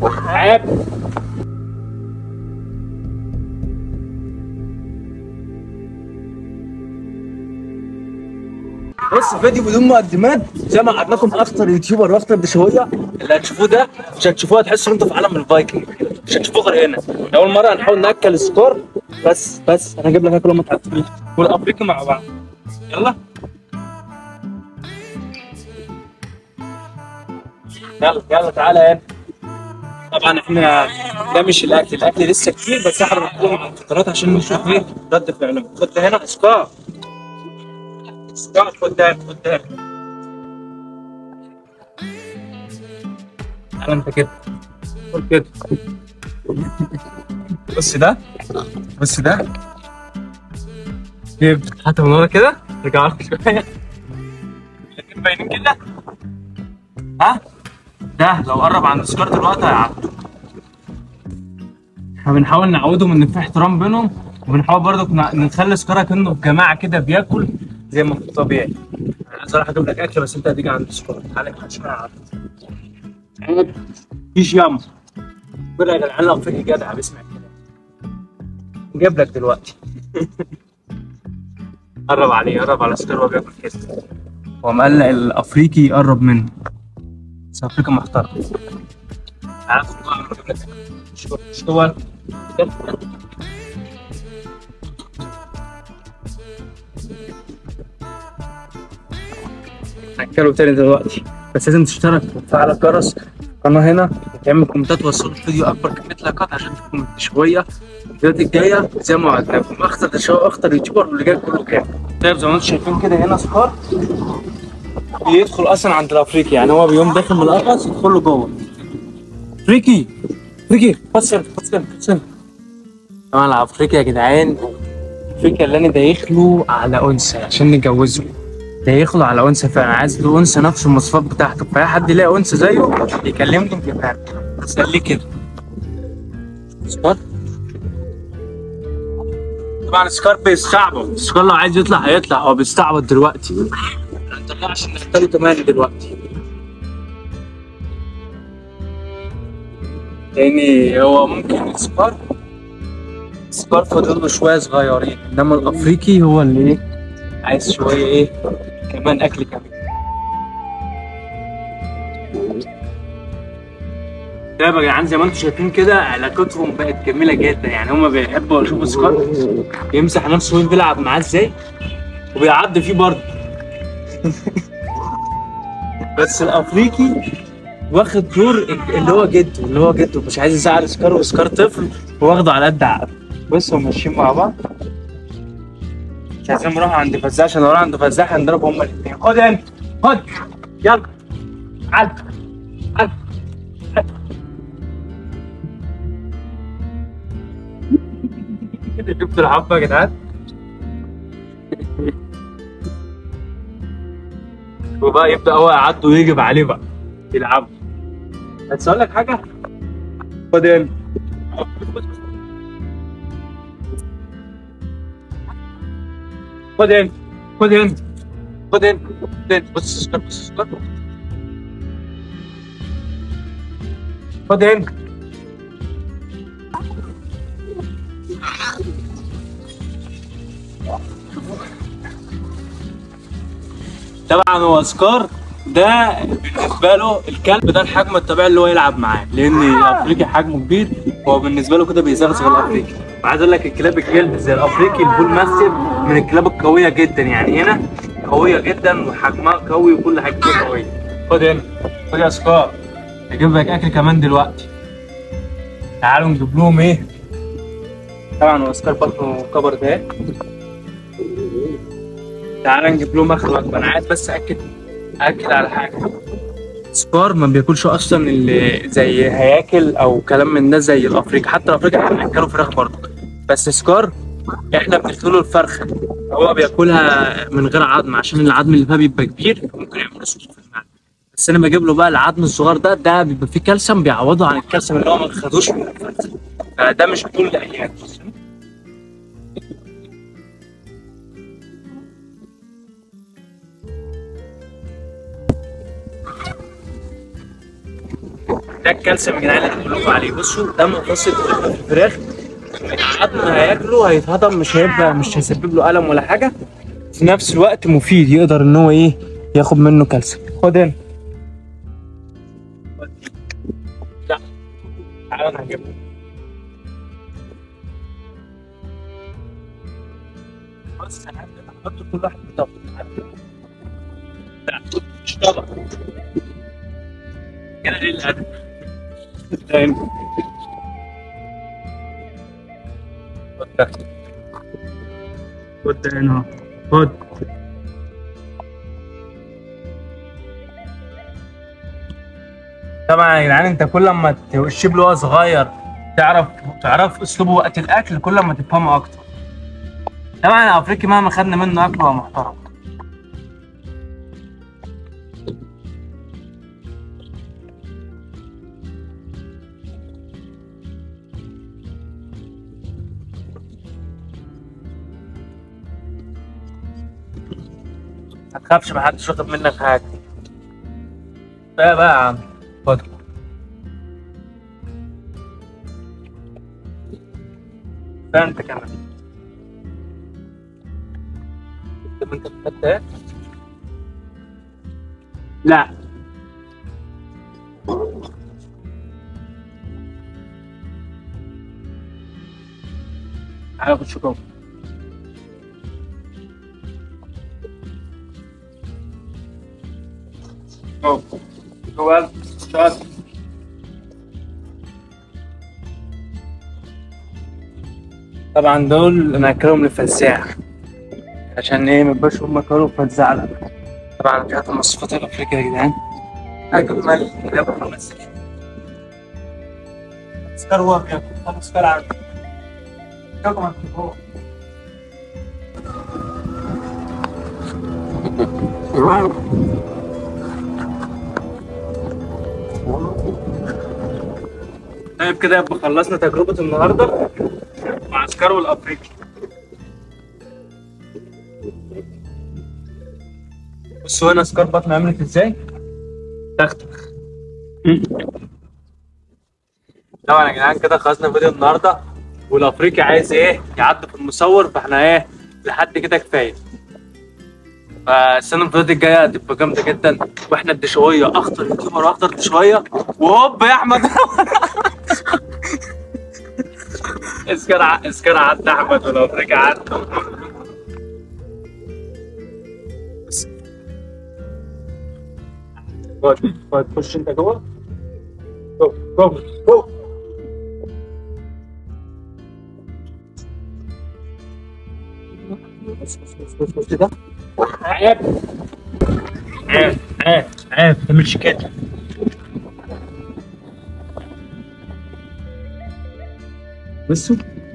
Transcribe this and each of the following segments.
عيب بص فيديو بدون مقدمات زي ما قعدنا لكم اخطر يوتيوبر واخطر دشويه اللي هتشوفوه ده مش هتشوفوه هتحسوا ان انتوا في عالم الفايكنج مش هتشوفوه غير هنا اول مره هنحاول ناكل سكور بس بس انا هجيب لك اكل ما تعرفنيش والافريقي مع بعض يلا يلا يلا تعالى هنا طبعا احنا ده مش الاكل الاكل لسه كتير بس احنا بنطلبه مع الفترات عشان نشوف ايه رد فعلهم خد ده هنا اسكار اسكار خد ده خد ده تعالى انت كده خد كده بص ده بص ده جيب حتى من ورا كده رجع لك شويه الاتنين باينين كده ها ده لو قرب عند سكار دلوقتي هيعدوا احنا بنحاول نعودهم ان في احترام بينهم وبنحاول برضه نخلي سكارة كأنه في جماعة كده بياكل زي ما هو طبيعي انا عايز اروح اجيب لك اكل بس انت هتيجي عند سكار تعالى كده عشان اعرف فيش ياما كده يا جدعان لو فيك جدع بسمع الكلام جايب لك دلوقتي قرب عليه قرب على سكار وهو بياكل كده هو مقلق الافريقي يقرب منه بس افريقيا محترم تعالى خد بقى اجيب لك شو شو هو هنتكلم تاني دلوقتي بس لازم تشترك وتفعل الجرس القناة هنا وتعمل كومنتات وصلوا الفيديو أكبر كمية لايكات عشان تكون شوية الفيديوهات الجاية زي ما وعدناكم أخطر تشاو أخطر يوتيوبر واللي جاي كله كام طيب زي ما انتم شايفين كده هنا سكار بيدخل أصلا عند الأفريقي يعني هو بيقوم داخل من القفص يدخل له جوه أفريقي أفريقي بص هنا بص هنا بص هنا طبعا الأفريقي يا جدعان الفكرة اللي أنا دايخله على أنثى عشان نتجوزه دايخله على أنثى فعلا عايز له أنثى نفس المواصفات بتاعته فأي حد يلاقي أنثى زيه يكلمني نجيبها له بس قال لي كده سكار طبعا سكار بيستعبط سكار لو عايز يطلع هيطلع هو بيستعبط دلوقتي ما نطلعش نختاره تمام دلوقتي يعني هو ممكن سكار سكار فاضل له شويه صغيرين انما الافريقي هو اللي ايه عايز شويه ايه كمان اكل كمان طيب يا جدعان زي ما انتم شايفين كده علاقتهم بقت جميله جدا يعني هما بيحبوا يشوفوا سكار يمسح نفسه وين بيلعب معاه ازاي وبيعض فيه برضه بس الافريقي واخد دور اللي هو جده اللي هو جده مش عايز يزعل سكار وسكار طفل واخده على قد عقله بص هم ماشيين مع بعض مش عايزين نروح عند فزاع عشان لو نروح عند فزاع هنضرب هما الاثنين خد انت خد يلا تعال تعال كده شفتوا الحبه يا جدعان وبقى يبدا هو يعدي ويجب عليه بقى يلعب بس اقول لك حاجه خد انت خد انت خد انت خد انت خد انت بص اسكر بص اسكر خد انت طبعا هو سكار ده بالنسبه له الكلب ده الحجم الطبيعي اللي هو يلعب معاه لان الافريقي حجمه كبير هو بالنسبه له كده بيزغزغ الافريقي وعايز اقول لك الكلاب الجلد زي الافريقي البول ماستيف من الكلاب القويه جدا يعني هنا قويه جدا وحجمها قوي وكل حاجه فيها قويه خد هنا خد يا سكار هجيب لك اكل كمان دلوقتي تعالوا نجيب لهم ايه طبعا هو سكار بطنه كبر ده تعالى نجيب لهم اخر وجبه انا عايز بس اكد اكد على حاجه سكار ما بياكلش اصلا اللي زي هياكل او كلام من ده زي الافريقي حتى الافريقي احنا بناكله فراخ برضه بس سكار احنا بنقتله الفرخه هو بياكلها من غير عظم عشان العظم اللي فيها بيبقى كبير ممكن يعمل صوت في المعده بس انا بجيب له بقى العظم الصغير ده ده بيبقى فيه كالسيوم بيعوضه عن الكالسيوم اللي هو ما خدوش من الفرخه فده مش كل الايام ده الكالسيوم يا جدعان اللي بقول لكم عليه بصوا ده مفصل في الفراخ بعد ما هياكله هيتهضم مش هيبقى مش هيسبب له الم ولا حاجه في نفس الوقت مفيد يقدر ان هو ايه ياخد منه كالسيوم خد هنا لا تعالى انا هجيبه بص انا هحط كل واحد في طبق لا مش طبق كده ليه الادب ده هنا. خد ده خد ده هنا خد طبعا يا جدعان انت كل ما تشيب له وهو صغير تعرف تعرف اسلوبه وقت الاكل كل ما تفهمه اكتر طبعا الافريقي مهما خدنا منه اكل هو محترم ما تخافش محدش واخد منك حاجه بقى بقى يا عم خد ده انت كمان طب انت خدت ايه؟ لا تعالى خش جوه جوه جوه شاطر طبعا دول انا اكلهم للفزاع عشان ايه ما يبقاش هم كانوا فزاع لا طبعا كانت المواصفات الافريقيه يا جدعان اجمل لعبه مصر سكر هو بياكل طب سكر عندي كم عندي هو طيب كده يبقى خلصنا تجربة النهاردة مع سكارو الأفريقي بصوا هنا سكار بطن عملت ازاي؟ تختخ طبعا يا جدعان كده خلصنا فيديو النهارده والافريقي عايز ايه يعدي في المصور فاحنا ايه لحد كده كفايه فالسنه الفيديوهات الجايه هتبقى جامده جدا واحنا الدشويه اخطر يوتيوبر واخطر دشويه وهوب يا احمد اسكر ع- اسكر عدى احمد والافريقي عدى بس. خد خد خش انت جوه جو جو جو بص بص بص بص بص ده عيب عيب عيب عيب ما تعملش كده بصوا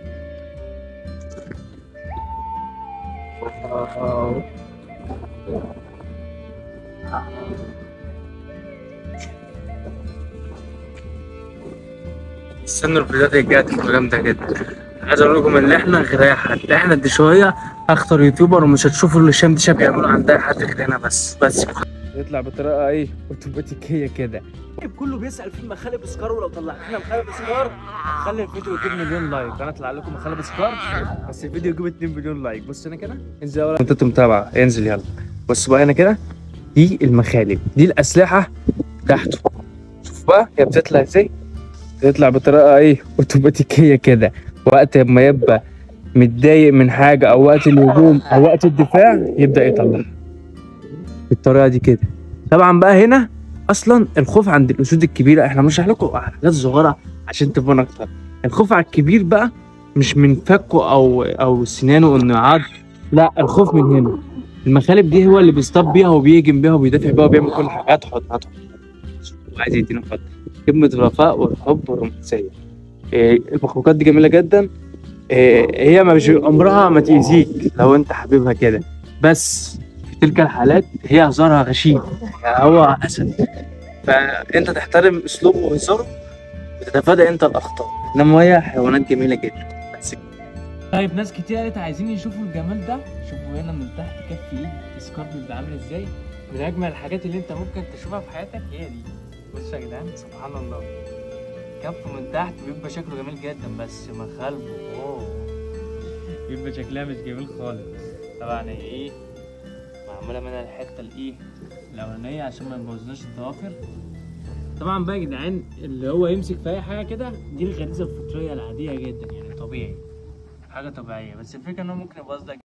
استنوا الفيديوهات الجايه تبقى جامده جدا عايز اقول لكم ان احنا غير اي حد احنا دي شويه اخطر يوتيوبر ومش هتشوفوا اللي شام دي بيعملوا عند اي حد غير هنا بس بس يطلع بطريقه ايه اوتوماتيكيه كده كله بيسال في مخالب سكار ولو طلعت لنا مخالب سكار خلي الفيديو يجيب مليون لايك انا اطلع لكم مخالب سكار بس الفيديو يجيب 2 مليون لايك بص هنا كده انزل اول انت متابعه انزل يلا بص بقى هنا كده دي المخالب دي الاسلحه تحته شوف بقى هي بتطلع ازاي تطلع بطريقه ايه اوتوماتيكيه كده وقت ما يبقى متضايق من حاجه او وقت الهجوم او وقت الدفاع يبدا يطلع بالطريقه دي كده طبعا بقى هنا اصلا الخوف عند الاسود الكبيره احنا بنشرح لكم حاجات صغيره عشان تفهموا اكتر الخوف على الكبير بقى مش من فكه او او سنانه انه يعض لا الخوف من هنا المخالب دي هو اللي بيصطاد بيها وبيهجم بيها وبيدافع بيها وبيعمل كل حاجه هتحط هتحط وعايز يدينا فضل كلمة الوفاء والحب والرومانسية إيه المخلوقات دي جميلة جدا إيه هي ما مش عمرها ما تأذيك لو انت حبيبها كده بس في تلك الحالات هي هزارها غشيم يعني هو أسد فانت تحترم اسلوبه وهزاره وتتفادى انت الاخطاء انما هي حيوانات جميلة جدا بس طيب ناس كتير قالت عايزين يشوفوا الجمال ده شوفوا هنا من تحت كف ايد السكارب بيبقى عامل ازاي من اجمل الحاجات اللي انت ممكن تشوفها في حياتك هي دي بص يا جدعان سبحان الله كف من تحت بيبقى شكله جميل جدا بس مخالبه اوه بيبقى شكلها مش جميل خالص طبعا هي ايه معموله منها الحته الايه الاولانيه عشان ما نبوظناش الضوافر طبعا بقى يا جدعان اللي هو يمسك في اي حاجه كده دي الغريزه الفطريه العاديه جدا يعني طبيعي حاجه طبيعيه بس الفكره ان هو ممكن يبوظ لك